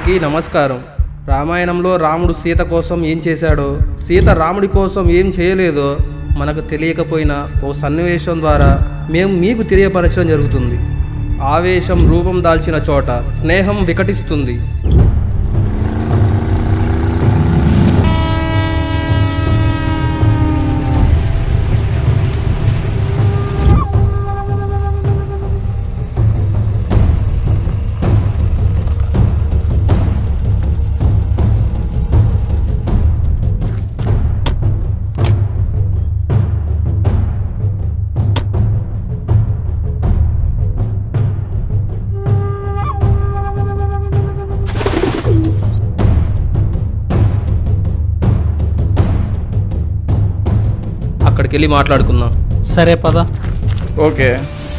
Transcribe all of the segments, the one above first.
అందరికీ నమస్కారం రామాయణంలో రాముడు సీత కోసం ఏం చేశాడో సీత రాముడి కోసం ఏం చేయలేదో మనకు తెలియకపోయినా ఓ సన్నివేశం ద్వారా మేము మీకు తెలియపరచడం జరుగుతుంది ఆవేశం రూపం దాల్చిన చోట స్నేహం వికటిస్తుంది అక్కడికి వెళ్ళి మాట్లాడుకుందాం సరే పద ఓకే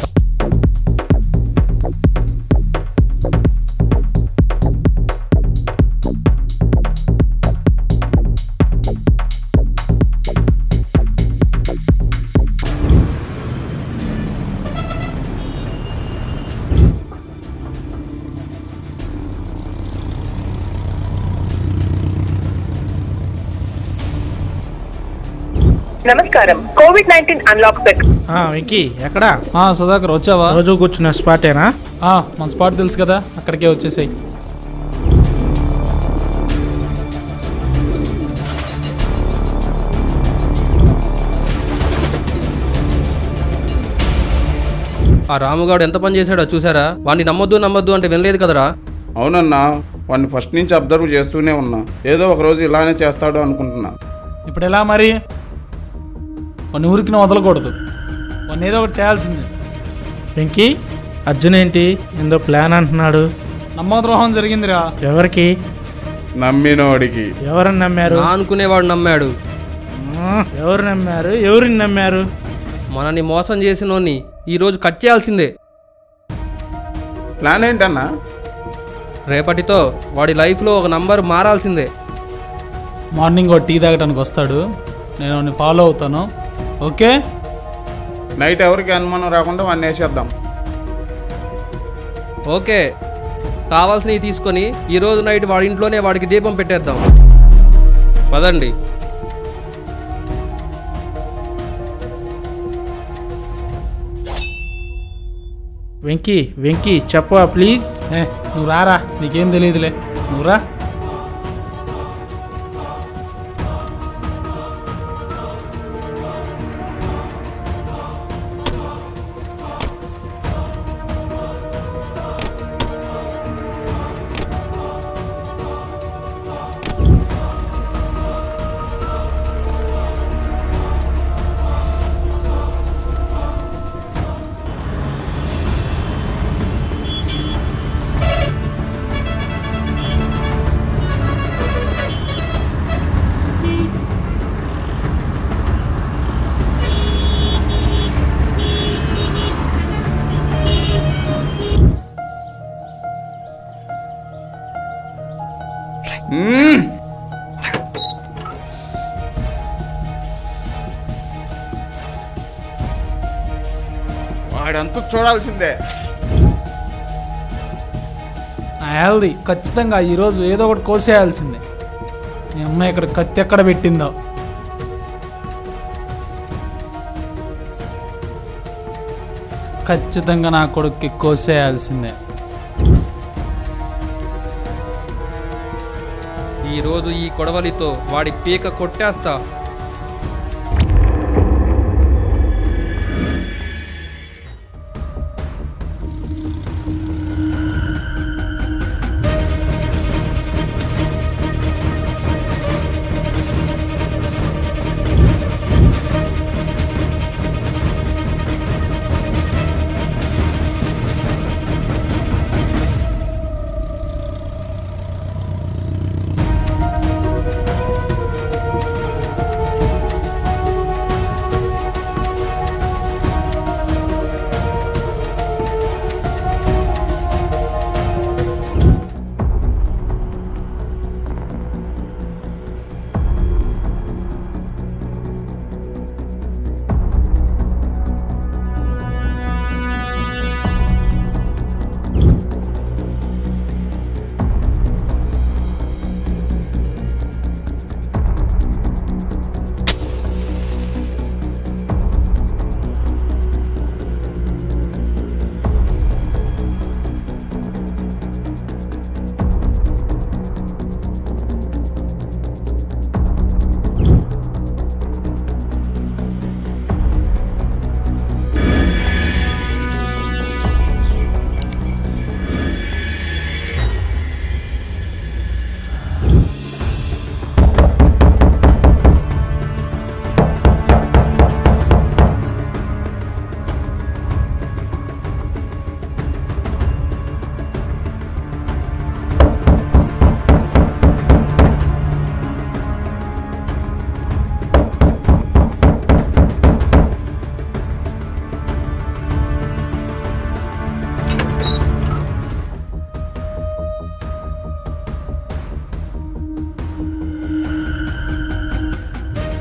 నమస్కారం కోవిడ్ నైన్టీన్ అన్లాక్ ప్రక్రియ ఆ, వెంకీ ఎక్కడా ఆ, సుధాకర్ వచ్చావా రోజు కూర్చున్న స్పాటేనా ఆ, మన స్పాట్ తెలుసు కదా అక్కడికే వచ్చేసాయి ఆ రాముగాడు ఎంత పని చేశాడో చూసారా వాడిని నమ్మొద్దు నమ్మొద్దు అంటే వినలేదు కదరా అవునన్నా వాడిని ఫస్ట్ నుంచి అబ్జర్వ్ చేస్తూనే ఉన్నా ఏదో ఒక రోజు ఇలానే చేస్తాడు అనుకుంటున్నా ఇప్పుడు ఎలా మరి వాడిని ఊరికి వదలకూడదు వాడిని ఏదో ఒకటి చేయాల్సిందే వెంకీ అర్జున్ ఏంటి ఏందో ప్లాన్ అంటున్నాడు నమ్మద్రోహం జరిగిందిరా ఎవరికి నమ్మినోడికి ఎవరిని నమ్మారు నా అనుకునేవాడు నమ్మాడు ఆ, ఎవరు నమ్మారు ఎవరిని నమ్మారు మనని మోసం చేసినోన్ని ఈరోజు కట్ చేయాల్సిందే ప్లాన్ ఏంటన్నా రేపటితో వాడి లైఫ్లో ఒక నంబర్ మారాల్సిందే మార్నింగ్ ఒక టీ తాగడానికి వస్తాడు నేను వాడిని ఫాలో అవుతాను ఓకే నైట్ ఎవరికి అనుమానం రాకుండా వాడిని వేసేద్దాం ఓకే కావాల్సినవి తీసుకొని ఈరోజు నైట్ వాడి ఇంట్లోనే వాడికి దీపం పెట్టేద్దాం పదండి వెంకీ వెంకీ చెప్పవా ప్లీజ్ ఏ నువ్వు రారా నీకేం తెలియదులే నువ్వు రా మ్మ్. వాడంతా చూడాల్సిందే నా హెల్దీ ఖచ్చితంగా ఈరోజు ఏదో ఒకటి కోసేయాల్సిందే మీ అమ్మాయి ఇక్కడ కత్తి ఎక్కడ పెట్టిందో ఖచ్చితంగా నా కొడుక్కి కోసేయాల్సిందే ఈరోజు ఈ కొడవలితో వాడి పీక కొట్టేస్తా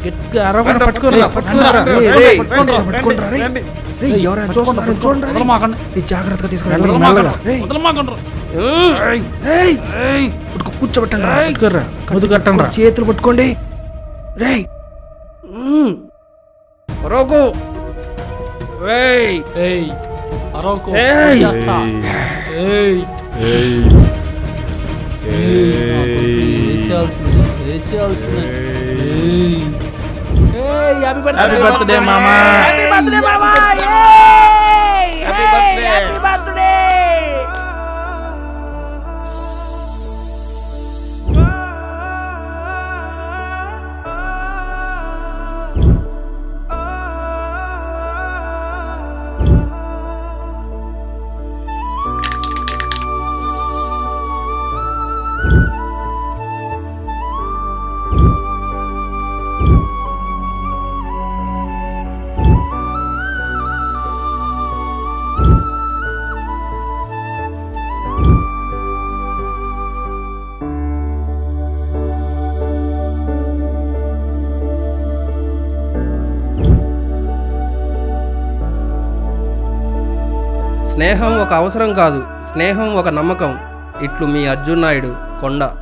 గట్టిగా అరవకుండా పట్టుకోరా పట్టుకోరా రేయ్, రేయ్, పట్టుకోండ్రా, రేయ్. రేయ్, ఎవరైనా చూస్తున్నారో చూడండి రేయ్. వదలమాకండి రేయ్, జాగ్రత్తగా తీసుకురండి మెల్లగా, వదలమాకండి మెల్లగా. రేయ్. వదలమాకండి ఏయ్, ఏయ్, ఏయ్ పట్టుకో, కూర్చోబెట్టండి రా. పట్టుకోరా ముద్దు కట్టండి రా చేతులు పట్టుకోండి రేయ్ మ్మ్. రోకు రేయ్ ఏయ్ అరవకు ఏయ్. చేస్తా ఏయ్ వేసేయాల్సిందే వేసేయాల్సిందే ఏయ్ హ్యాపీ బర్త్డే మామా స్నేహం ఒక అవసరం కాదు స్నేహం ఒక నమ్మకం ఇట్లు మీ అర్జున్ నాయుడు కొండ